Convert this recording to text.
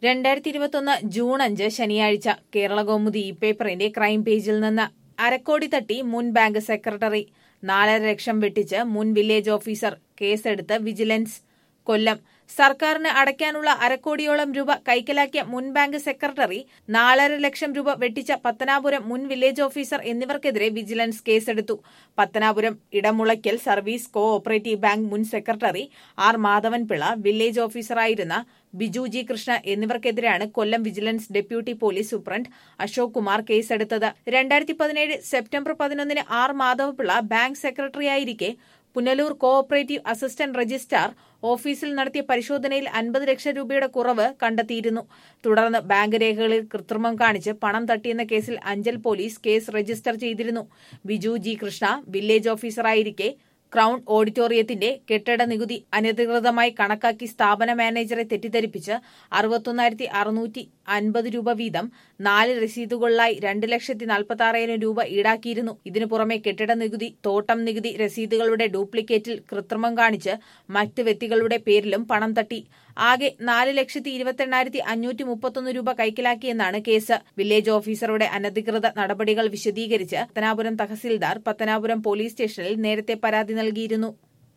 രണ്ടായിരത്തി ഇരുപത്തൊന്ന് ജൂൺ അഞ്ച് ശനിയാഴ്ച കേരള കൗമുദി ഈ പേപ്പറിന്റെ ക്രൈം പേജിൽ നിന്ന് അരക്കോടി തട്ടി മുൻ ബാങ്ക് സെക്രട്ടറി നാലര ലക്ഷം വെട്ടിച്ച് മുൻ വില്ലേജ് ഓഫീസർ കേസെടുത്ത് വിജിലൻസ് കൊല്ലം സർക്കാരിന് അടയ്ക്കാനുള്ള അരക്കോടിയോളം രൂപ കൈക്കലാക്കിയ മുൻ ബാങ്ക് സെക്രട്ടറി നാലര ലക്ഷം രൂപ വെട്ടിച്ച പത്തനാപുരം മുൻ വില്ലേജ് ഓഫീസർ എന്നിവർക്കെതിരെ വിജിലൻസ് കേസെടുത്തു Pathanapuram Edamulakkal service co operative bank മുൻ സെക്രട്ടറി ആർ മാധവൻപിള്ള വില്ലേജ് ഓഫീസറായിരുന്ന ബിജു ജി കൃഷ്ണ എന്നിവർക്കെതിരെയാണ് Kollam vigilance deputy police superintendent Ashok Kumar കേസെടുത്തത് രണ്ടായിരത്തി പതിനേഴ് സെപ്റ്റംബർ പതിനൊന്നിന് ആർ മാധവപിള്ള ബാങ്ക് സെക്രട്ടറിയായിരിക്കെ പുനലൂർ കോഓപ്പറേറ്റീവ് അസിസ്റ്റന്റ് രജിസ്ട്രാർ ഓഫീസിൽ നടത്തിയ പരിശോധനയിൽ അൻപത് ലക്ഷം രൂപയുടെ കുറവ് കണ്ടെത്തിയിരുന്നു തുടർന്ന് ബാങ്ക് രേഖകളിൽ കൃത്രിമം കാണിച്ച് പണം തട്ടിയെന്ന കേസിൽ അഞ്ചൽ പോലീസ് കേസ് രജിസ്റ്റർ ചെയ്തിരുന്നു ബിജു ജി കൃഷ്ണ വില്ലേജ് ഓഫീസറായിരിക്കെ ക്രൗൺ ഓഡിറ്റോറിയത്തിന്റെ കെട്ടിട നികുതി അനധികൃതമായി കണക്കാക്കി സ്ഥാപന മാനേജറെ തെറ്റിദ്ധരിപ്പിച്ച് അറുപത്തൊന്നായിരത്തി അറുന്നൂറ്റി അൻപത് രൂപ വീതം നാല് രസീതുകളിലായി രണ്ട് ലക്ഷത്തി നാൽപ്പത്തി ആറായിരം രൂപ ഈടാക്കിയിരുന്നു ഇതിനു പുറമെ കെട്ടിട നികുതി തോട്ടം നികുതി രസീതുകളുടെ ഡ്യൂപ്ലിക്കേറ്റിൽ കൃത്രിമം കാണിച്ച് മറ്റ് വ്യക്തികളുടെ പേരിലും പണം തട്ടി ആകെ നാല് ലക്ഷത്തി ഇരുപത്തെണ്ണായിരത്തി അഞ്ഞൂറ്റി മുപ്പത്തൊന്ന് രൂപ കൈക്കലാക്കിയെന്നാണ് കേസ് വില്ലേജ് ഓഫീസറുടെ അനധികൃത നടപടികൾ വിശദീകരിച്ച് പത്തനാപുരം തഹസിൽദാർ പത്തനാപുരം പോലീസ് സ്റ്റേഷനിൽ നേരത്തെ പരാതി നൽകിയിരുന്നു